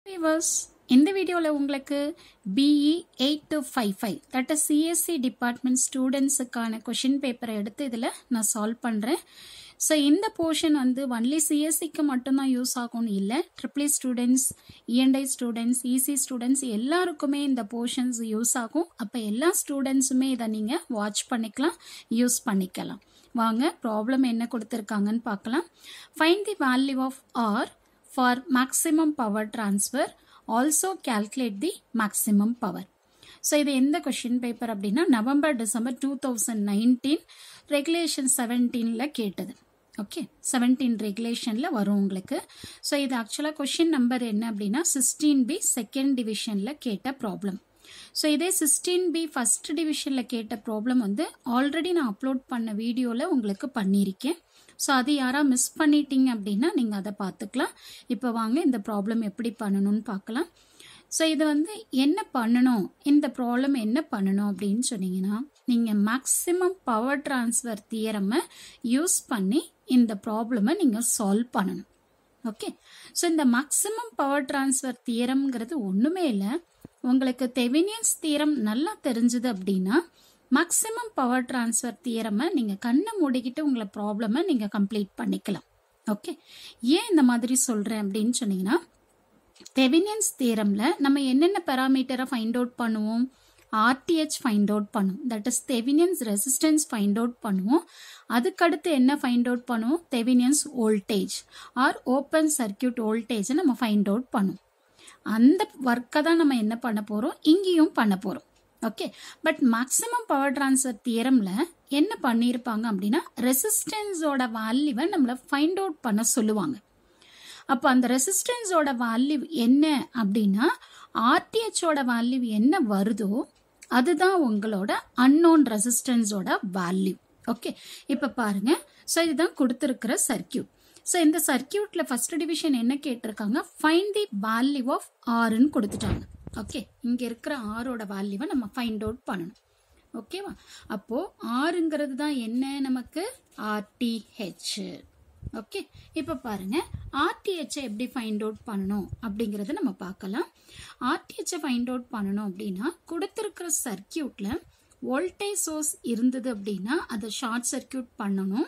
viewers இந்த வீடியோவில் உங்களுக்கு BE eight two five five that is CSE department ஸ்டூடெண்ட்ஸுக்கான கொஷின் பேப்பரை எடுத்து இதில் நான் சால்வ் பண்ணுறேன் ஸோ இந்த போர்ஷன் வந்து ஒன்லி சிஎஸ்சிக்கு மட்டும்தான் யூஸ் ஆகும்னு இல்லை triple E students E and I students EC students எல்லாருக்குமே இந்த போர்ஷன்ஸ் யூஸ் ஆகும் அப்போ எல்லா ஸ்டூடெண்ட்ஸுமே இதை நீங்கள் வாட்ச் பண்ணிக்கலாம் யூஸ் பண்ணிக்கலாம் வாங்க ப்ராப்ளம் என்ன கொடுத்துருக்காங்கன்னு பார்க்கலாம் find the value of R for maximum power transfer also calculate the maximum power so இது எந்த கொஷின் பேப்பர் அப்படின்னா November December two thousand nineteen regulation செவன்டீனில் கேட்டது ஓகே செவன்டீன் ரெகுலேஷனில் வரும் உங்களுக்கு ஸோ இது ஆக்சுவலாக கொஷின் நம்பர் என்ன அப்படின்னா சிக்ஸ்டீன் பி செகண்ட் டிவிஷனில் கேட்ட ப்ராப்ளம் ஸோ இதே சிக்ஸ்டீன் பி ஃபஸ்ட் டிவிஷனில் கேட்ட ப்ராப்ளம் வந்து ஆல்ரெடி நான் அப்லோட் பண்ண வீடியோவில் உங்களுக்கு பண்ணியிருக்கேன் ஸோ அது யாரா மிஸ் பண்ணிட்டீங்க அப்படின்னா நீங்கள் அதை பார்த்துக்கலாம் இப்போ வாங்க இந்த ப்ராப்ளம் எப்படி பண்ணணும்னு பார்க்கலாம் ஸோ இது வந்து என்ன பண்ணணும் இந்த ப்ராப்ளம் என்ன பண்ணணும் அப்படின்னு சொன்னீங்கன்னா நீங்கள் மேக்ஸிமம் பவர் டிரான்ஸ்ஃபர் தியரமை யூஸ் பண்ணி இந்த ப்ராப்ளமை நீங்கள் சால்வ் பண்ணணும் ஓகே ஸோ இந்த மேக்ஸிமம் பவர் டிரான்ஸ்ஃபர் தியரம்ங்கிறது ஒன்றுமே இல்லை உங்களுக்கு தெவினியன்ஸ் தியரம் நல்லா தெரிஞ்சுது அப்படின்னா மேக்ஸிமம் பவர் டிரான்ஸ்ஃபர் தியரமை நீங்கள் கண்ணை மூடிக்கிட்டு உங்களை ப்ராப்ளமை நீங்கள் கம்ப்ளீட் பண்ணிக்கலாம் ஓகே ஏன் இந்த மாதிரி சொல்கிறேன் அப்படின்னு சொன்னீங்கன்னா தெவினியன்ஸ் தியரமில் நம்ம என்னென்ன பெராமீட்டரை ஃபைண்ட் அவுட் பண்ணுவோம் ஆர்டிஹெச் ஃபைண்ட் அவுட் பண்ணுவோம் that is Thevenin's resistance find out பண்ணுவோம் அதுக்கடுத்து என்ன ஃபைண்ட் அவுட் பண்ணுவோம் Thevenin's voltage R open circuit வோல்டேஜை நம்ம ஃபைண்ட் அவுட் பண்ணுவோம் அந்த ஒர்க்கை தான் நம்ம என்ன பண்ண போகிறோம் இங்கேயும் பண்ண போகிறோம் okay but maximum power transfer தியரம்ல என்ன பண்ணியிருப்பாங்க அப்படின்னா ரெசிஸ்டன்ஸோட வேல்யூவை நம்மளை ஃபைண்ட் அவுட் பண்ண சொல்லுவாங்க அப்போ அந்த ரெசிஸ்டன்ஸோட வேல்யூ என்ன அப்படின்னா ஆர்டிஹெச்சோட வேல்யூ என்ன வருதோ அதுதான் உங்களோட அன்னோன் ரெசிஸ்டன்ஸோட வேல்யூ ஓகே இப்போ பாருங்க ஸோ இதுதான் கொடுத்துருக்கிற சர்க்கியூட் ஸோ இந்த சர்க்கியூட்ல ஃபர்ஸ்ட் டிவிஷன் என்ன கேட்டிருக்காங்க ஃபைண்ட் தி வேல்யூ ஆஃப் ஆர்ன்னு கொடுத்துட்டாங்க ஓகே இங்க இருக்கிற ஆரோட வேல்யூவை நம்ம ஃபைண்ட் அவுட் பண்ணணும் ஓகேவா அப்போ ஆறுங்கிறது தான் என்ன நமக்கு ஆர்டிஹெச் ஓகே இப்போ பாருங்க ஆர்டிஹெச்சை எப்படி ஃபைண்ட் அவுட் பண்ணணும் அப்படிங்கிறத நம்ம பார்க்கலாம் ஆர்டிஹெச்சை ஃபைண்ட் அவுட் பண்ணணும் அப்படின்னா கொடுத்துருக்கிற சர்க்கியூட்ல வோல்டேஜ் சோர்ஸ் இருந்தது அப்படின்னா அதை ஷார்ட் சர்க்கியூட் பண்ணணும்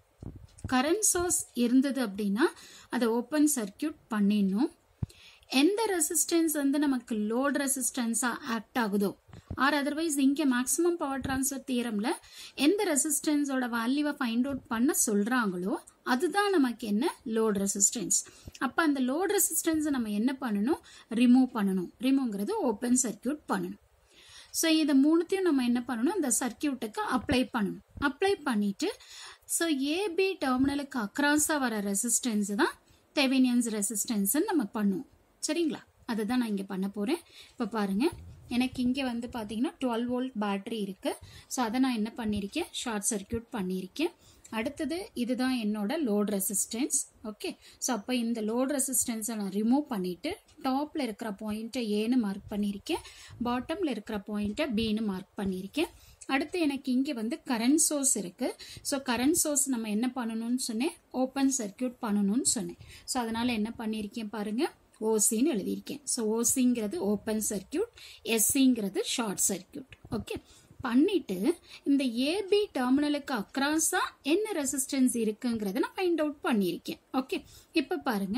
கரண்ட் சோர்ஸ் இருந்தது அப்படின்னா அதை ஓப்பன் சர்க்கியூட் பண்ணிடணும் எந்த ரெசிஸ்டன்ஸ் வந்து நமக்கு லோட் ரெசிஸ்டன்ஸாக ஆக்ட் ஆகுதோ ஆர் அதர்வைஸ் இங்கே மேக்ஸிமம் பவர் டிரான்ஸ்ஃபர் தியரம்ல எந்த ரெசிஸ்டன்ஸோட வேல்யூவை ஃபைண்ட் அவுட் பண்ண சொல்கிறாங்களோ அதுதான் நமக்கு என்ன லோட் ரெசிஸ்டன்ஸ் அப்போ அந்த லோட் ரெசிஸ்டன்ஸை நம்ம என்ன பண்ணணும் ரிமூவ் பண்ணணும் ரிமூவ்ங்கிறது ஓப்பன் சர்க்கியூட் பண்ணணும் ஸோ இதை மூணுத்தையும் நம்ம என்ன பண்ணணும் இந்த சர்க்கியூட்டுக்கு அப்ளை பண்ணணும் அப்ளை பண்ணிட்டு ஸோ ஏபி டெர்மினலுக்கு அக்ராஸாக வர ரெசிஸ்டன்ஸ் தான் தெவினியன்ஸ் ரெசிஸ்டன்ஸ்ன்னு நம்ம பண்ணுவோம் சரிங்களா அதுதான் நான் இங்கே பண்ண போகிறேன் இப்போ பாருங்கள் எனக்கு இங்கே வந்து பார்த்தீங்கன்னா டுவெல் வோல்ட் பேட்டரி இருக்குது ஸோ அதை நான் என்ன பண்ணியிருக்கேன் ஷார்ட் சர்க்கியூட் பண்ணியிருக்கேன் அடுத்தது இதுதான் என்னோட லோட் ரெசிஸ்டன்ஸ் ஓகே ஸோ அப்போ இந்த லோட் ரெசிஸ்டன்ஸை நான் ரிமூவ் பண்ணிவிட்டு டாப்பில் இருக்கிற பாயிண்ட்டை ஏன்னு மார்க் பண்ணியிருக்கேன் பாட்டமில் இருக்கிற பாயிண்ட்டை பின்னு மார்க் பண்ணியிருக்கேன் அடுத்து எனக்கு இங்கே வந்து கரண்ட் சோர்ஸ் இருக்குது ஸோ கரண்ட் சோர்ஸ் நம்ம என்ன பண்ணணும்னு சொன்னேன் ஓப்பன் சர்க்கியூட் பண்ணணும்னு சொன்னேன் ஸோ அதனால் என்ன பண்ணியிருக்கேன் பாருங்கள் ஓசின்னு எழுதியிருக்கேன் ஸோ ஓசிங்கிறது ஓப்பன் சர்க்கியூட் எஸ்சிங்கிறது ஷார்ட் சர்க்கியூட் ஓகே பண்ணிட்டு இந்த ஏபி டெர்மினலுக்கு அக்ராஸா என்ன ரெசிஸ்டன்ஸ் இருக்குங்கிறத நான் ஃபைண்ட் அவுட் பண்ணியிருக்கேன் ஓகே இப்போ பாருங்க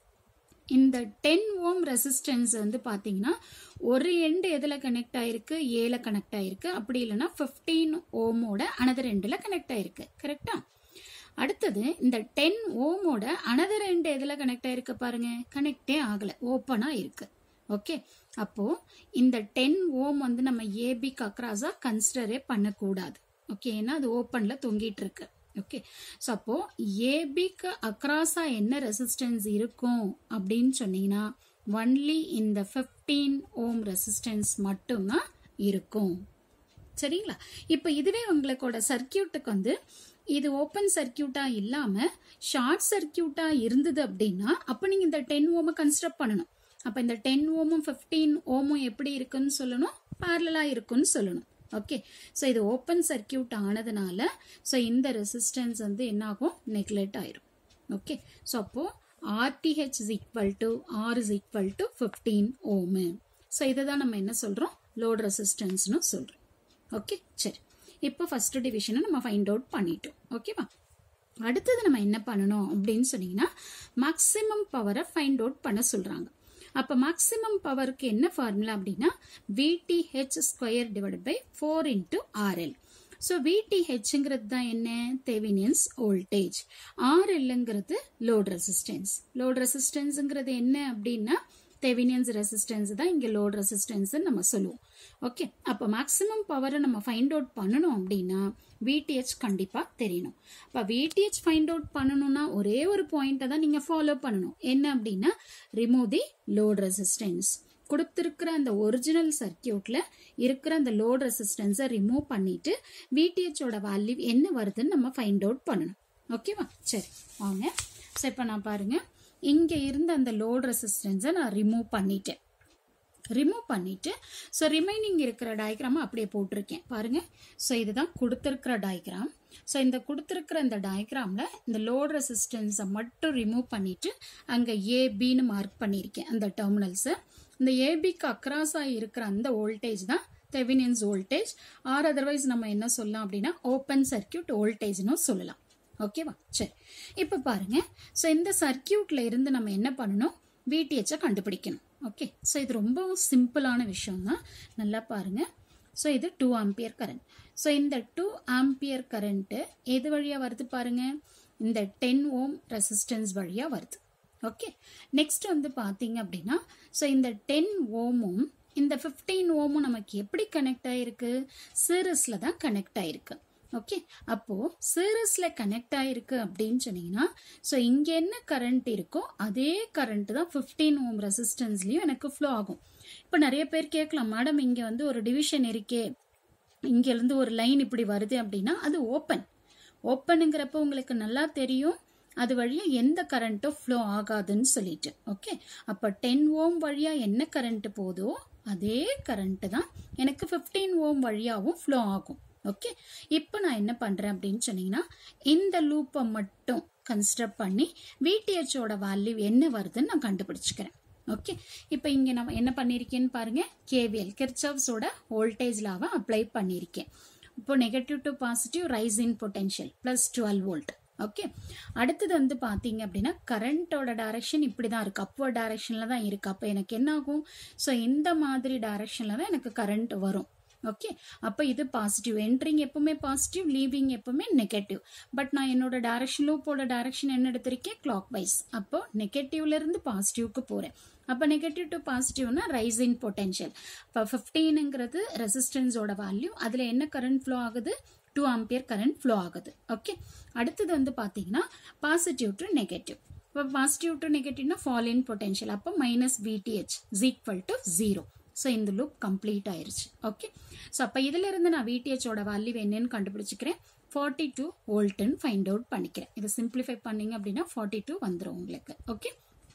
இந்த டென் ஓம் ரெசிஸ்டன்ஸ் வந்து பார்த்தீங்கன்னா ஒரு எண்டு எதில் கனெக்ட் ஆயிருக்கு ஏல கனெக்ட் ஆயிருக்கு அப்படி இல்லைன்னா ஃபிஃப்டீன் ஓமோட அனதர் எண்டில் கனெக்ட் ஆயிருக்கு கரெக்டா அடுத்தது இந்த டென் ஓமோட அனதர் எண்டு எதில் கனெக்ட் ஆயிருக்கு பாருங்க கனெக்டே ஆகலை ஓப்பனாக இருக்கு ஓகே அப்போ இந்த டென் ஓம் வந்து நம்ம ஏபிக்கு அக்ராஸா கன்சிடரே பண்ணக்கூடாது ஓகே ஏன்னா அது ஓப்பனில் தொங்கிட்டு இருக்கு ஓகே ஸோ அப்போ ஏபிக்கு அக்ராஸா என்ன ரெசிஸ்டன்ஸ் இருக்கும் அப்படின்னு சொன்னீங்கன்னா ஒன்லி இந்த ஃபிஃப்டீன் ஓம் ரெசிஸ்டன்ஸ் மட்டும்தான் இருக்கும் சரிங்களா இப்போ இதுவே உங்களுக்கோட சர்க்கியூட்டுக்கு வந்து இது ஓப்பன் சர்க்கியூட்டா இல்லாம ஷார்ட் சர்க்கியூட்டா இருந்தது அப்படின்னா அப்போ நீங்க இந்த டென் ஓமை கன்சிடர் பண்ணணும் அப்போ இந்த டென் ஓமும் ஃபிஃப்டீன் ஓமும் எப்படி இருக்குன்னு சொல்லணும் பேரலா இருக்குன்னு சொல்லணும் ஓகே ஸோ இது ஓப்பன் சர்க்கியூட் ஆனதுனால ஸோ இந்த ரெசிஸ்டன்ஸ் வந்து என்ன ஆகும் நெக்லெக்ட் ஆயிரும் ஓகே ஸோ அப்போ RTH is equal to R is equal to fifteen ohm so இதை தான் நம்ம என்ன சொல்கிறோம் லோட் ரெசிஸ்டன்ஸ்னு சொல்கிறோம் ஓகே சரி இப்போ ஃபர்ஸ்ட் டிவிஷனை நம்ம ஃபைண்ட் அவுட் பண்ணிட்டோம் ஓகேவா அடுத்தது நம்ம என்ன பண்ணணும் அப்படின்னு சொன்னீங்கன்னா மேக்ஸிமம் பவரை ஃபைண்ட் அவுட் பண்ண சொல்கிறாங்க அப்போ மேக்ஸிமம் பவருக்கு என்ன ஃபார்முலா அப்படின்னா VTH square divide by four into RL so விடிஹெச்ங்கிறது தான் என்ன தெவினியன்ஸ் வோல்டேஜ் ஆர்எல்ங்கிறது லோட் ரெசிஸ்டன்ஸ் லோட் ரெசிஸ்டன்ஸுங்கிறது என்ன அப்படின்னா தெவினியன்ஸ் ரெசிஸ்டன்ஸ் தான் இங்கே லோட் ரெசிஸ்டன்ஸ் நம்ம சொல்லுவோம் ஓகே அப்போ மேக்ஸிமம் பவரை நம்ம ஃபைண்ட் அவுட் பண்ணணும் அப்படின்னா விடிஹெச் கண்டிப்பாக தெரியணும் அப்போ விடிஹெச் ஃபைண்ட் அவுட் பண்ணணும்னா ஒரே ஒரு பாயிண்ட்டை தான் நீங்கள் ஃபாலோ பண்ணணும் என்ன அப்படின்னா ரிமூவ் தி லோட் ரெசிஸ்டன்ஸ் கொடுத்துருக்கிற அந்த ஒரிஜினல் சர்க்கியூட்ல இருக்கிற அந்த லோட் ரெசிஸ்டன்ஸை ரிமூவ் பண்ணிட்டு விடிஹெச்சோட வேல்யூ என்ன வருதுன்னு நம்ம ஃபைண்ட் அவுட் பண்ணணும் ஓகேவா சரி வாங்க ஸோ இப்போ நான் பாருங்க இங்கே இருந்த அந்த லோட் ரெசிஸ்டன்ஸை நான் ரிமூவ் பண்ணிட்டேன் ரிமூவ் பண்ணிட்டு ஸோ ரிமைனிங் இருக்கிற டயக்ராமை அப்படியே போட்டிருக்கேன் பாருங்க ஸோ இதுதான் கொடுத்துருக்கிற டயக்ராம் ஸோ இந்த கொடுத்துருக்கிற இந்த டயக்ராமில் இந்த லோட் ரெசிஸ்டன்ஸை மட்டும் ரிமூவ் பண்ணிட்டு அங்கே ஏபின்னு மார்க் பண்ணியிருக்கேன் அந்த டெர்மினல்ஸை இந்த ஏபிக்கு அக்ராஸாக இருக்கிற அந்த வோல்டேஜ் தான் தெவினியன்ஸ் வோல்டேஜ் ஆர் அதர்வைஸ் நம்ம என்ன சொல்லலாம் அப்படின்னா ஓப்பன் சர்க்கியூட் வோல்டேஜ்னு சொல்லலாம் ஓகேவா சரி இப்போ பாருங்க ஸோ இந்த சர்க்கியூட்ல இருந்து நம்ம என்ன பண்ணணும் விடிஹெச்சை கண்டுபிடிக்கணும் ஓகே ஸோ இது ரொம்ப சிம்பிளான விஷயம் தான் நல்லா பாருங்க ஸோ இது டூ ஆம்பியர் கரண்ட் ஸோ இந்த டூ ஆம்பியர் கரண்ட்டு எது வழியாக வருது பாருங்க இந்த டென் ஓம் ரெசிஸ்டன்ஸ் வழியாக வருது ஓகே நெக்ஸ்ட் வந்து பார்த்தீங்க அப்படின்னா ஸோ இந்த டென் ஓமும் இந்த ஃபிஃப்டீன் ஓமும் நமக்கு எப்படி கனெக்ட் ஆயிருக்கு சீரஸில் தான் கனெக்ட் ஆயிருக்கு ஓகே அப்போ சீரஸ்ல கனெக்ட் ஆயிருக்கு அப்படின்னு சொன்னீங்கன்னா ஸோ இங்க என்ன கரண்ட் இருக்கோ அதே கரண்ட் தான் ஃபிஃப்டீன் ஓம் ரெசிஸ்டன்ஸ்லயும் எனக்கு ஃப்ளோ ஆகும் இப்போ நிறைய பேர் கேட்கலாம் மேடம் இங்க வந்து ஒரு டிவிஷன் இருக்கே இங்க இருந்து ஒரு லைன் இப்படி வருது அப்படின்னா அது ஓப்பன் ஓப்பனுங்கிறப்ப உங்களுக்கு நல்லா தெரியும் அது வழியா எந்த கரண்ட்டும் ஃப்ளோ ஆகாதுன்னு சொல்லிட்டு ஓகே அப்போ டென் ஓம் வழியா என்ன கரண்ட் போதோ அதே கரண்ட் தான் எனக்கு ஃபிஃப்டீன் ஓம் வழியாவும் ஃப்ளோ ஆகும் ஓகே இப்போ நான் என்ன பண்றேன் அப்படின்னு சொன்னீங்கன்னா இந்த லூப்பை மட்டும் கன்சிடர் பண்ணி விடிஹெச்சோட வேல்யூ என்ன வருதுன்னு நான் கண்டுபிடிச்சுக்கிறேன் ஓகே இப்போ இங்கே நான் என்ன பண்ணியிருக்கேன்னு பாருங்க கேவிஎல் கிர்ச்சாப்ஸோட வோல்டேஜ் லாவை அப்ளை பண்ணியிருக்கேன் இப்போ negative to positive rise in potential plus twelve volt okay அடுத்தது வந்து பார்த்தீங்க அப்படின்னா கரண்ட்டோட டைரக்ஷன் இப்படி தான் இருக்கு அப்வர்ட் டைரக்ஷனில் தான் இருக்கு அப்போ எனக்கு என்ன ஆகும் ஸோ இந்த மாதிரி டைரக்ஷனில் தான் எனக்கு கரண்ட் வரும் ஓகே அப்போ இது பாசிட்டிவ் என்ட்ரிங் எப்பவுமே பாசிட்டிவ் லீவிங் எப்பவுமே நெகட்டிவ் பட் நான் என்னோட டைரக்ஷன் லூப்போட டைரக்ஷன் என்ன எடுத்திருக்கேன் கிளாக் வைஸ் அப்போ நெகட்டிவ்ல இருந்து பாசிட்டிவ்க்கு போறேன் அப்போ நெகட்டிவ் டு பாசிட்டிவ்னா ரைஸ் இன் பொட்டென்ஷியல் இப்போ ஃபிஃப்டீனுங்கிறது ரெசிஸ்டன்ஸோட வேல்யூ அதில் என்ன கரண்ட் ஃப்ளோ ஆகுது டூ ஆம்பியர் கரண்ட் ஃப்ளோ ஆகுது ஓகே அடுத்தது வந்து பார்த்தீங்கன்னா பாசிட்டிவ் டு நெகட்டிவ் இப்போ பாசிட்டிவ் டு நெகட்டிவ்னா ஃபால் இன் பொட்டென்ஷியல் அப்போ minus VTH is equal to zero so இந்த லூப் கம்ப்ளீட் ஆயிருச்சு ஓகே ஸோ அப்போ இதுல இருந்து நான் விடிஹெச்சோட வேல்யூ என்னன்னு கண்டுபிடிச்சிக்கிறேன் ஃபார்ட்டி டூ வோல்ட்டுன்னு ஃபைண்ட் அவுட் பண்ணிக்கிறேன் இதை சிம்பிளிஃபை பண்ணீங்க அப்படின்னா ஃபார்ட்டி டூ வந்துடும் உங்களுக்கு ஓகே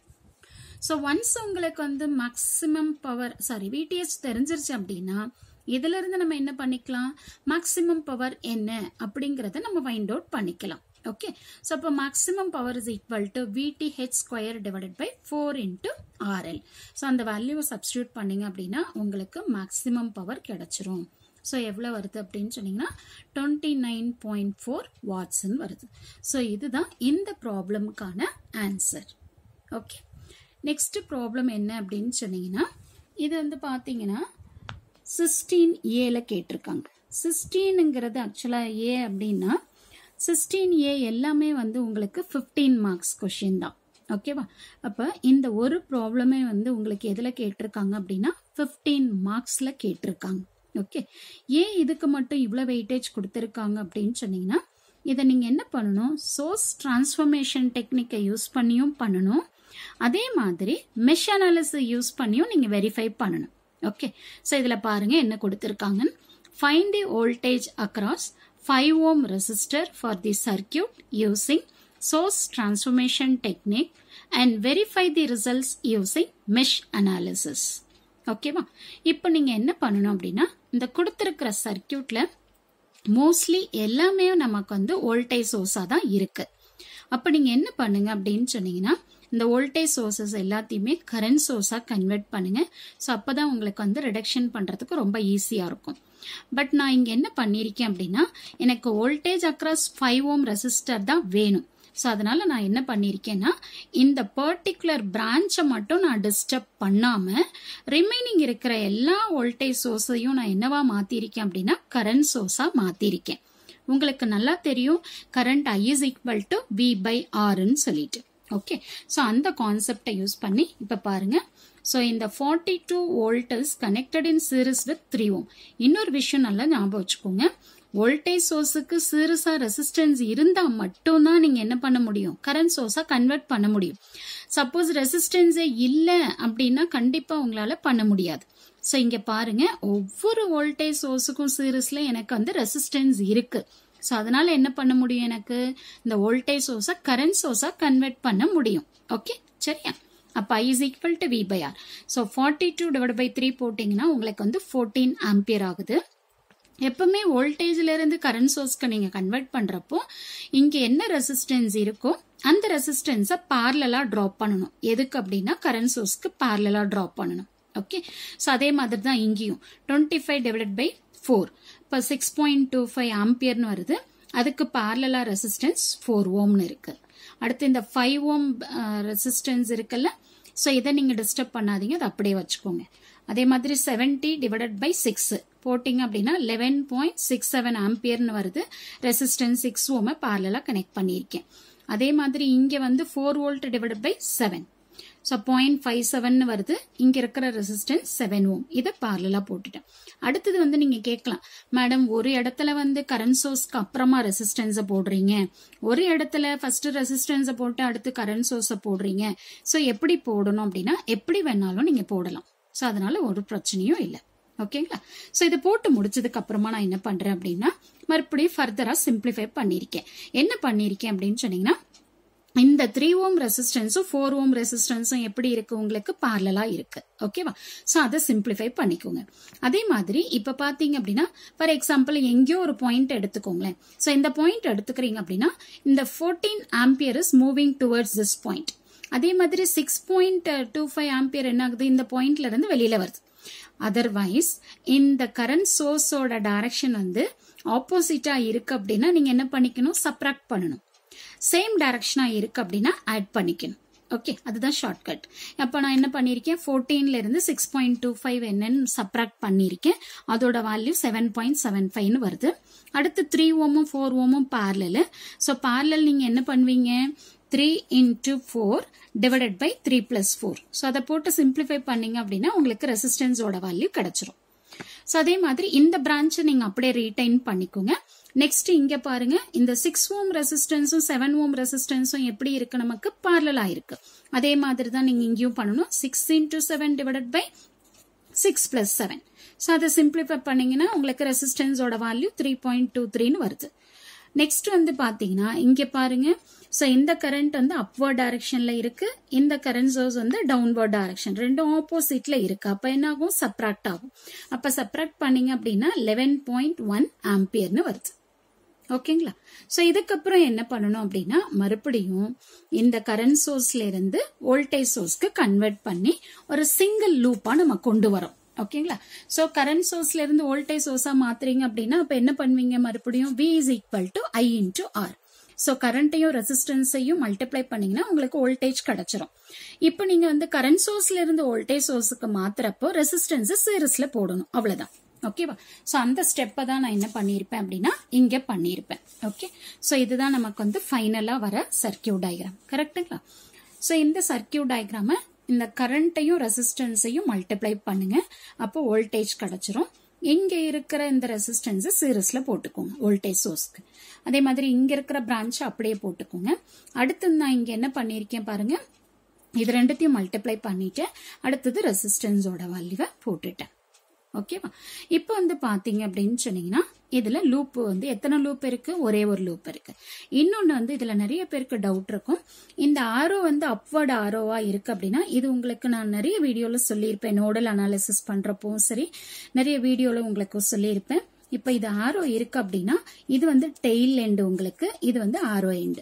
ஸோ ஒன்ஸ் உங்களுக்கு வந்து மேக்ஸிமம் பவர் சாரி விடிஹெச் தெரிஞ்சிருச்சு அப்படின்னா இதுல இருந்து நம்ம என்ன பண்ணிக்கலாம் மேக்ஸிமம் பவர் என்ன அப்படிங்கறத நம்ம ஃபைண்ட் அவுட் பண்ணிக்கலாம் ஓகே ஸோ அப்போ maximum power is equal to VTH square divided by four into RL so அந்த வேல்யூவை சப்ஸ்டியூட் பண்ணீங்க அப்படின்னா உங்களுக்கு மேக்ஸிமம் பவர் கிடைச்சிரும் ஸோ எவ்வளோ வருது அப்படின்னு சொன்னீங்கன்னா டுவெண்ட்டி நைன் பாயிண்ட் ஃபோர் வாட்ஸ்ன்னு வருது ஸோ இதுதான் இந்த ப்ராப்ளமுக்கான ஆன்சர் ஓகே நெக்ஸ்ட் ப்ராப்ளம் என்ன அப்படின்னு சொன்னீங்கன்னா இது வந்து பார்த்தீங்கன்னா சிக்ஸ்டீன் ஏல கேட்டிருக்காங்க சிக்ஸ்டீனுங்கிறது ஆக்சுவலாக ஏ அப்படின்னா சிக்ஸ்டீன் ஏ எல்லாமே வந்து உங்களுக்கு ஃபிஃப்டீன் மார்க்ஸ் கொஷின் தான் ஓகேவா அப்போ இந்த ஒரு ப்ராப்ளமே வந்து உங்களுக்கு எதில் கேட்டிருக்காங்க அப்படின்னா ஃபிஃப்டீன் மார்க்ஸில் கேட்டிருக்காங்க ஓகே ஏன் இதுக்கு மட்டும் இவ்வளோ வெயிட்டேஜ் கொடுத்துருக்காங்க அப்படின்னு சொன்னீங்கன்னா இதை நீங்கள் என்ன பண்ணணும் சோர்ஸ் டிரான்ஸ்ஃபர்மேஷன் டெக்னிக்கை யூஸ் பண்ணியும் பண்ணணும் அதே மாதிரி மெஷ் அனாலிசிஸ் யூஸ் பண்ணியும் நீங்கள் வெரிஃபை பண்ணணும் ஓகே ஸோ இதில் பாருங்க என்ன கொடுத்துருக்காங்கன்னு find the voltage across five ohm resistor for the circuit using source transformation technique and verify the results using mesh analysis ஓகேவா இப்போ நீங்கள் என்ன பண்ணணும் அப்படின்னா இந்த கொடுத்துருக்கிற சர்க்கியூட்ல மோஸ்ட்லி எல்லாமே நமக்கு வந்து வோல்டேஜ் சோர்ஸாக தான் இருக்கு அப்போ நீங்கள் என்ன பண்ணுங்க அப்படின்னு சொன்னீங்கன்னா இந்த வோல்டேஜ் சோர்சஸ் எல்லாத்தையுமே கரண்ட் சோர்ஸாக கன்வெர்ட் பண்ணுங்க ஸோ அப்போ தான் உங்களுக்கு வந்து ரிடக்ஷன் பண்ணுறதுக்கு ரொம்ப ஈஸியாக இருக்கும் பட் நான் இங்கே என்ன பண்ணியிருக்கேன் அப்படின்னா எனக்கு voltage across five ohm resistor தான் வேணும் ஸோ அதனால நான் என்ன பண்ணியிருக்கேன்னா இந்த பர்டிகுலர் பிரான்ச்சை மட்டும் நான் டிஸ்டர்ப் பண்ணாம ரிமைனிங் இருக்கிற எல்லா வோல்டேஜ் சோர்ஸையும் நான் என்னவா மாத்திருக்கேன் அப்படின்னா கரண்ட் சோர்ஸா மாத்திருக்கேன் உங்களுக்கு நல்லா தெரியும் current I is equal to V by ஆர்ன்னு சொல்லிட்டு ஓகே ஸோ அந்த கான்செப்டை யூஸ் பண்ணி இப்போ பாருங்க ஸோ இந்த forty two volt is connected in series with three ohm இன்னொரு விஷயம் நல்லா ஞாபகம் வச்சுக்கோங்க வோல்டேஜ் சோர்ஸுக்கு சீரிஸா ரெசிஸ்டன்ஸ் இருந்தா மட்டும்தான் நீங்க என்ன பண்ண முடியும் கரண்ட் சோர்ஸா கன்வெர்ட் பண்ண முடியும் சப்போஸ் ரெசிஸ்டன்ஸே இல்லை அப்படின்னா கண்டிப்பா உங்களால பண்ண முடியாது ஸோ இங்க பாருங்க ஒவ்வொரு வோல்டேஜ் சோர்ஸுக்கும் சீரிஸ்ல எனக்கு வந்து ரெசிஸ்டன்ஸ் இருக்கு ஸோ அதனால என்ன பண்ண முடியும் எனக்கு இந்த வோல்டேஜ் சோர்ஸை கரண்ட் சோர்ஸா கன்வெர்ட் பண்ண முடியும் ஓகே சரியா அப்போ I is equal to V by R so forty two divide by three போட்டிங்கன்னா உங்களுக்கு வந்து ஃபோர்டீன் ஆம்பியர் ஆகுது எப்பவுமே வோல்டேஜ்ல இருந்து கரண்ட் சோர்ஸ்க்கு நீங்க கன்வெர்ட் பண்றப்போ இங்க என்ன ரெசிஸ்டன்ஸ் இருக்கோ அந்த ரெசிஸ்டன்ஸை பார்லலா ட்ராப் பண்ணணும் எதுக்கு அப்படின்னா கரண்ட் சோர்ஸ்க்கு பார்லலா ட்ராப் பண்ணணும் ஓகே ஸோ அதே மாதிரி தான் இங்கேயும் twenty five divide by four இப்போ சிக்ஸ் பாயிண்ட் டூ ஃபைவ் ஆம்பியர்னு வருது அதுக்கு பார்லலா ரெசிஸ்டன்ஸ் ஃபோர் ஓம்னு இருக்கு அடுத்து இந்த ஃபைவ் ஓம் ரெசிஸ்டன்ஸ் இருக்குல்ல ஸோ இதை நீங்கள் டிஸ்டர்ப் பண்ணாதீங்க அதை அப்படியே வச்சுக்கோங்க அதே மாதிரி செவன்டி டிவைடட் பை சிக்ஸ் போட்டிங்க அப்படின்னா லெவன் பாயிண்ட் சிக்ஸ் செவன் ஆம்பியர்னு வருது ரெசிஸ்டன்ஸ் சிக்ஸ் ஓமை பார்லலாக கனெக்ட் பண்ணியிருக்கேன் அதே மாதிரி இங்கே வந்து four volt divided by seven so point five seven வருது இங்கே இருக்கிற ரெசிஸ்டன்ஸ் செவன் ஓம் இதை பார்லலாக போட்டுட்டேன் அடுத்தது வந்து நீங்கள் கேட்கலாம் மேடம் ஒரு இடத்துல வந்து கரண்ட் சோர்ஸ்க்கு அப்புறமா ரெசிஸ்டன்ஸை போடுறீங்க ஒரு இடத்துல ஃபர்ஸ்ட் ரெசிஸ்டன்ஸை போட்டு அடுத்து கரண்ட் சோர்ஸை போடுறீங்க ஸோ எப்படி போடணும் அப்படின்னா எப்படி வேணாலும் நீங்கள் போடலாம் ஸோ அதனால ஒரு பிரச்சனையும் இல்லை ஓகேங்களா ஸோ இதை போட்டு முடிச்சதுக்கு அப்புறமா நான் என்ன பண்றேன் அப்படின்னா மறுபடியும் ஃபர்தரா சிம்பிளிஃபை பண்ணியிருக்கேன் என்ன பண்ணியிருக்கேன் அப்படின்னு சொன்னீங்கன்னா இந்த த்ரீ ஓம் ரெசிஸ்டன்ஸும் ஃபோர் ஓம் ரெசிஸ்டன்ஸும் எப்படி இருக்கு உங்களுக்கு பார்லலா இருக்கு ஓகேவா ஸோ அதை சிம்பிளிஃபை பண்ணிக்கோங்க அதே மாதிரி இப்ப பாத்தீங்க அப்படின்னா ஃபார் எக்ஸாம்பிள் எங்கேயோ ஒரு பாயிண்ட் எடுத்துக்கோங்களேன் ஸோ இந்த பாயிண்ட் எடுத்துக்கிறீங்க அப்படின்னா இந்த fourteen ampere is moving towards this point அதே மாதிரி six point two five ampere என்ன ஆகுது இந்த பாயிண்ட்ல இருந்து வெளியில வருது அதர்வைஸ் இந்த கரண்ட் சோர்ஸோட டைரக்ஷன் வந்து ஆப்போசிட்டா இருக்கு அப்படின்னா நீங்க என்ன பண்ணிக்கணும் சப்ராக்ட் பண்ணணும் சேம் டைரக்ஷனா இருக்கு அப்படின்னா ஆட் பண்ணிக்கணும் ஓகே அதுதான் ஷார்ட்கட் அப்போ நான் என்ன பண்ணியிருக்கேன் ஃபோர்டீன்ல இருந்து சிக்ஸ் பாயிண்ட் டூ ஃபைவ் என்னன்னு சப்ராக்ட் பண்ணியிருக்கேன் அதோட வேல்யூ செவன் பாயிண்ட் செவன் ஃபைவ்னு வருது அடுத்து த்ரீ ஓமும் ஃபோர் ஓமும் பார்லல் ஸோ பார்லல் நீங்கள் என்ன பண்ணுவீங்க three into four divided by three plus four so அதை போட்டு சிம்பிளிஃபை பண்ணீங்க அப்படின்னா உங்களுக்கு ரெசிஸ்டன்ஸோட வேல்யூ கிடைச்சிரும் ஸோ அதே மாதிரி இந்த பிரான்ச்சை நீங்கள் அப்படியே ரீடைன் பண்ணிக்கோங்க நெக்ஸ்ட் இங்க பாருங்க இந்த சிக்ஸ் ஓம் ரெசிஸ்டன்ஸும் செவன் ஓம் ரெசிஸ்டன்ஸும் எப்படி இருக்கு நமக்கு பார்லலா இருக்கு அதே மாதிரி தான் நீங்க இங்கேயும் பண்ணணும் six into seven divided by six plus seven so அதை சிம்பிளிஃபை பண்ணீங்கன்னா உங்களுக்கு ரெசிஸ்டன்ஸோட வேல்யூ த்ரீ பாயிண்ட் டூ த்ரீன்னு வருது நெக்ஸ்ட் வந்து பாத்தீங்கன்னா இங்க பாருங்க ஸோ இந்த கரண்ட் வந்து அப்வர்ட் டைரக்ஷன்ல இருக்கு இந்த கரண்ட் சோர்ஸ் வந்து டவுன்வர்ட் டைரக்ஷன் ரெண்டும் ஆப்போசிட்ல இருக்கு அப்ப என்ன ஆகும் சப்ராக்ட் ஆகும் அப்ப சப்ராக்ட் பண்ணீங்க அப்படின்னா லெவன் பாயிண்ட் ஒன் ஆம்பியர்னு வருது ஓகேங்களா ஸோ இதுக்கப்புறம் என்ன பண்ணணும் அப்படின்னா மறுபடியும் இந்த கரண்ட் சோர்ஸ்ல இருந்து வோல்டேஜ் சோர்ஸ்க்கு கன்வெர்ட் பண்ணி ஒரு சிங்கிள் லூப்பா நம்ம கொண்டு வரோம் ஓகேங்களா ஸோ கரண்ட் சோர்ஸ்ல இருந்து வோல்டேஜ் சோர்ஸா மாத்துறீங்க அப்படின்னா அப்ப என்ன பண்ணுவீங்க மறுபடியும் V is equal to I into R so கரண்ட்டையும் ரெசிஸ்டன்ஸையும் மல்டிப்ளை பண்ணீங்கன்னா உங்களுக்கு வோல்டேஜ் கிடைச்சிரும் இப்போ நீங்க வந்து கரண்ட் சோர்ஸ்ல இருந்து வோல்டேஜ் சோர்ஸுக்கு மாத்துறப்போ ரெசிஸ்டன்ஸ் சீரிஸ்ல போடணும் அவ்வளவுதான் ஓகேவா ஸோ அந்த ஸ்டெப்பை தான் நான் என்ன பண்ணியிருப்பேன் அப்படின்னா இங்கே பண்ணியிருப்பேன் ஓகே ஸோ இதுதான் நமக்கு வந்து ஃபைனலாக வர சர்க்கியூட் டயக்ராம் கரெக்டுங்களா ஸோ இந்த சர்க்கியூட் டயக்ராமை இந்த கரண்ட்டையும் ரெசிஸ்டன்ஸையும் மல்டிப்ளை பண்ணுங்க அப்போ வோல்டேஜ் கிடைச்சிரும் இங்க இருக்கிற இந்த ரெசிஸ்டன்ஸ் சீரிஸ்ல போட்டுக்கோங்க வோல்டேஜ் சோர்ஸ்க்கு அதே மாதிரி இங்க இருக்கிற பிரான்ச் அப்படியே போட்டுக்கோங்க அடுத்து நான் இங்க என்ன பண்ணியிருக்கேன் பாருங்க இது ரெண்டுத்தையும் மல்டிப்ளை பண்ணிட்டு அடுத்தது ரெசிஸ்டன்ஸோட வேல்யூவை போட்டுட்டேன் ஓகேவா இப்போ வந்து பாத்தீங்க அப்படின்னு சொன்னீங்கன்னா இதுல லூப் வந்து எத்தனை லூப் இருக்கு ஒரே ஒரு லூப் இருக்கு இன்னொன்னு வந்து இதுல நிறைய பேருக்கு டவுட் இருக்கும் இந்த ஆரோ வந்து அப்வர்ட் ஆரோவா இருக்கு அப்படின்னா இது உங்களுக்கு நான் நிறைய வீடியோல சொல்லியிருப்பேன் நோடல் அனாலிசிஸ் பண்றப்பவும் சரி நிறைய வீடியோல உங்களுக்கு சொல்லியிருப்பேன் இப்ப இது ஆரோ இருக்கு அப்படின்னா இது வந்து டெய்ல் எண்டு உங்களுக்கு இது வந்து ஆரோ எண்டு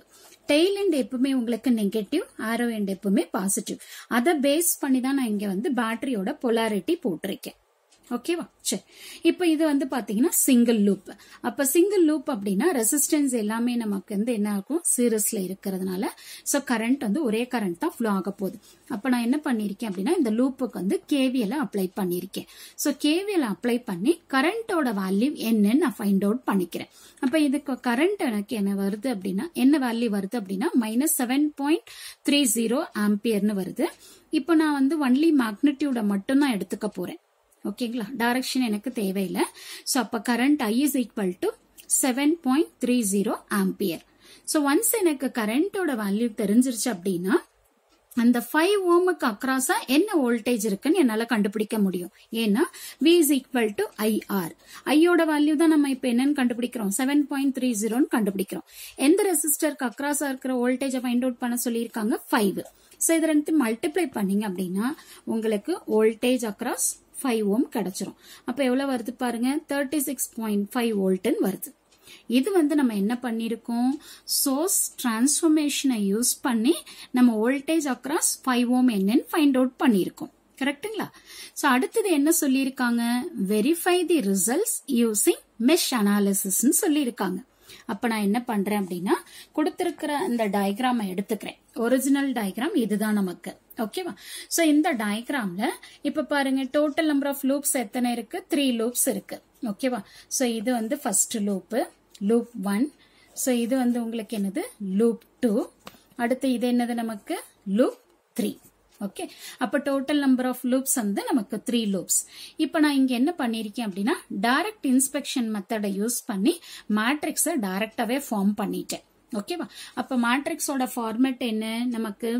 டெய்ல் எண்ட் எப்பவுமே உங்களுக்கு நெகட்டிவ் ஆரோ எண்ட் எப்பவுமே பாசிட்டிவ் அதை பேஸ் பண்ணி தான் நான் இங்க வந்து பேட்டரியோட பொலாரிட்டி போட்டிருக்கேன் ஓகேவா சரி இப்போ இது வந்து பாத்தீங்கன்னா சிங்கிள் லூப் அப்ப சிங்கிள் லூப் அப்படின்னா ரெசிஸ்டன்ஸ் எல்லாமே நமக்கு வந்து என்ன ஆகும் சீரியஸ்ல இருக்கிறதுனால ஸோ கரண்ட் வந்து ஒரே கரண்ட் தான் ஃப்ளோ ஆக போகுது அப்ப நான் என்ன பண்ணிருக்கேன் அப்படின்னா இந்த லூப்புக்கு வந்து கேவிஎல் அப்ளை பண்ணிருக்கேன் ஸோ கேவிஎல் அப்ளை பண்ணி கரண்டோட வேல்யூ என்னன்னு நான் ஃபைண்ட் அவுட் பண்ணிக்கிறேன் அப்ப இதுக்கு கரண்ட் எனக்கு என்ன வருது அப்படின்னா என்ன வேல்யூ வருது அப்படின்னா minus seven point three zero ஆம்பியர்னு வருது இப்போ நான் வந்து ஒன்லி மேக்னிடியூட மட்டும் தான் எடுத்துக்க போறேன் ஓகேங்களா டைரக்ஷன் எனக்கு தேவையில்லை ஸோ அப்போ current I is equal to seven point three zero ampere so once எனக்கு கரண்டோட வேல்யூ தெரிஞ்சிருச்சு அப்படின்னா அந்த ஃபைவ் ஓமுக்கு அக்ராஸா என்ன வோல்டேஜ் இருக்குன்னு என்னால கண்டுபிடிக்க முடியும் ஏன்னா V is equal to IR ஐயோட வேல்யூ தான் நம்ம இப்ப என்னன்னு கண்டுபிடிக்கிறோம் செவன் பாயிண்ட் த்ரீ ஜீரோன்னு கண்டுபிடிக்கிறோம் எந்த ரெசிஸ்டருக்கு அக்ராஸா இருக்கிற வோல்டேஜை ஃபைண்ட் அவுட் பண்ண சொல்லியிருக்காங்க ஃபைவ் ஸோ இதை ரெண்டு மல்டிப்ளை பண்ணீங்க அப்படின்னா உங்களுக்கு வோல்டேஜ் அக்ராஸ் ஃபைவ் ஓம் கிடைச்சிரும் அப்ப எவ்வளவு வருது பாருங்க தேர்ட்டி சிக்ஸ் பாயிண்ட் ஃபைவ் வோல்ட்னு வருது இது வந்து நம்ம என்ன பண்ணிருக்கோம் சோர்ஸ் டிரான்ஸ்ஃபர்மேஷனை யூஸ் பண்ணி நம்ம வோல்டேஜ் அக்ராஸ் ஃபைவ் ஓம் என்னன்னு ஃபைண்ட் அவுட் பண்ணியிருக்கோம் கரெக்டுங்களா ஸோ அடுத்தது என்ன சொல்லியிருக்காங்க verify the results using mesh அனாலிசிஸ்ன்னு சொல்லியிருக்காங்க அப்ப நான் என்ன பண்றேன் அப்படின்னா கொடுத்திருக்கிற இந்த டயக்ராமை எடுத்துக்கிறேன் ஒரிஜினல் டயக்ராம் இதுதான் நமக்கு ஓகேவா சோ இந்த டயக்ராம்ல இப்ப பாருங்க டோட்டல் நம்பர் ஆஃப் லூப்ஸ் எத்தனை இருக்கு த்ரீ லூப்ஸ் இருக்கு ஓகேவா சோ இது வந்து first loop loop one so இது வந்து உங்களுக்கு என்னது லூப் டூ அடுத்து இது என்னது நமக்கு லூப் த்ரீ ஓகே அப்ப டோட்டல் நம்பர் ஆஃப் லூப்ஸ் வந்து நமக்கு த்ரீ லூப்ஸ் இப்போ நான் இங்க என்ன பண்ணிருக்கேன் அப்படின்னா டைரக்ட் இன்ஸ்பெக்ஷன் மெத்தடை யூஸ் பண்ணி மேட்ரிக்ஸை டைரக்டாவே ஃபார்ம் பண்ணிட்டேன் ஓகேவா அப்ப மேட்ரிக்ஸோட ஃபார்மேட் என்ன நமக்கு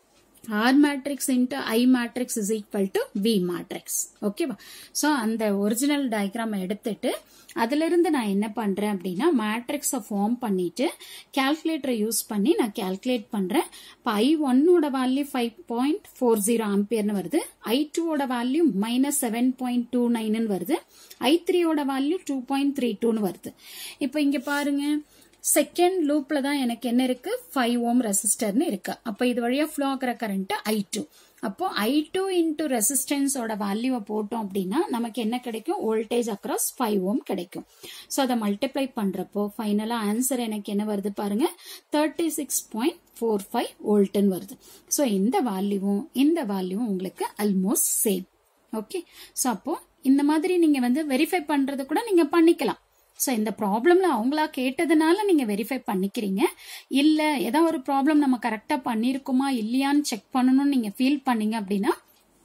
R matrix into I matrix is equal to V matrix ஓகேவா ஸோ அந்த ஒரிஜினல் டயக்ராம் எடுத்துட்டு அதுல இருந்து நான் என்ன பண்றேன் அப்படின்னா மேட்ரிக்ஸை ஃபார்ம் பண்ணிட்டு கால்குலேட்டரை யூஸ் பண்ணி நான் கால்குலேட் பண்றேன் இப்போ ஐ ஒன்னோட value five point four zero ஆம்பியர்னு வருது ஐ டூவோட value minus seven point two nine வருது ஐ த்ரீயோட வேல்யூ டூ பாயிண்ட் த்ரீ டூன்னு வருது இப்போ இங்க பாருங்க செகண்ட் லூப்ல தான் எனக்கு என்ன இருக்கு ஃபைவ் ஓம் ரெசிஸ்டர்னு இருக்கு அப்ப இது வழியா ஃப்ளோ ஆகிற கரண்ட் ஐ டூ அப்போ ஐ டூ இன்டூ ரெசிஸ்டன்ஸோட வேல்யூவை போட்டோம் அப்படின்னா நமக்கு என்ன கிடைக்கும் வோல்டேஜ் அக்ராஸ் ஃபைவ் ஓம் கிடைக்கும் ஸோ அதை மல்டிப்ளை பண்றப்போ ஃபைனலா ஆன்சர் எனக்கு என்ன வருது பாருங்க thirty six point four five வோல்ட்னு வருது ஸோ இந்த வேல்யூவும் இந்த வேல்யூவும் உங்களுக்கு ஆல்மோஸ்ட் சேம் ஓகே ஸோ அப்போ இந்த மாதிரி நீங்க வந்து வெரிஃபை பண்றது கூட நீங்க பண்ணிக்கலாம் ஸோ இந்த ப்ராப்ளம்ல அவங்களா கேட்டதுனால நீங்க வெரிஃபை பண்ணிக்கிறீங்க இல்ல ஏதோ ஒரு ப்ராப்ளம் நம்ம கரெக்டா பண்ணிருக்கோமா இல்லையான்னு செக் பண்ணணும்னு நீங்க ஃபீல் பண்ணீங்க அப்படின்னா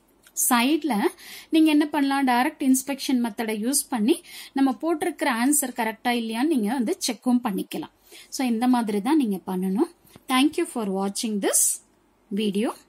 சைட்ல நீங்க என்ன பண்ணலாம் டைரக்ட் இன்ஸ்பெக்ஷன் மெத்தடை யூஸ் பண்ணி நம்ம போட்டிருக்கிற ஆன்சர் கரெக்டா இல்லையான்னு நீங்க வந்து செக்கும் பண்ணிக்கலாம் ஸோ இந்த மாதிரி தான் நீங்க பண்ணணும் தேங்க்யூ ஃபார் வாட்சிங் திஸ் வீடியோ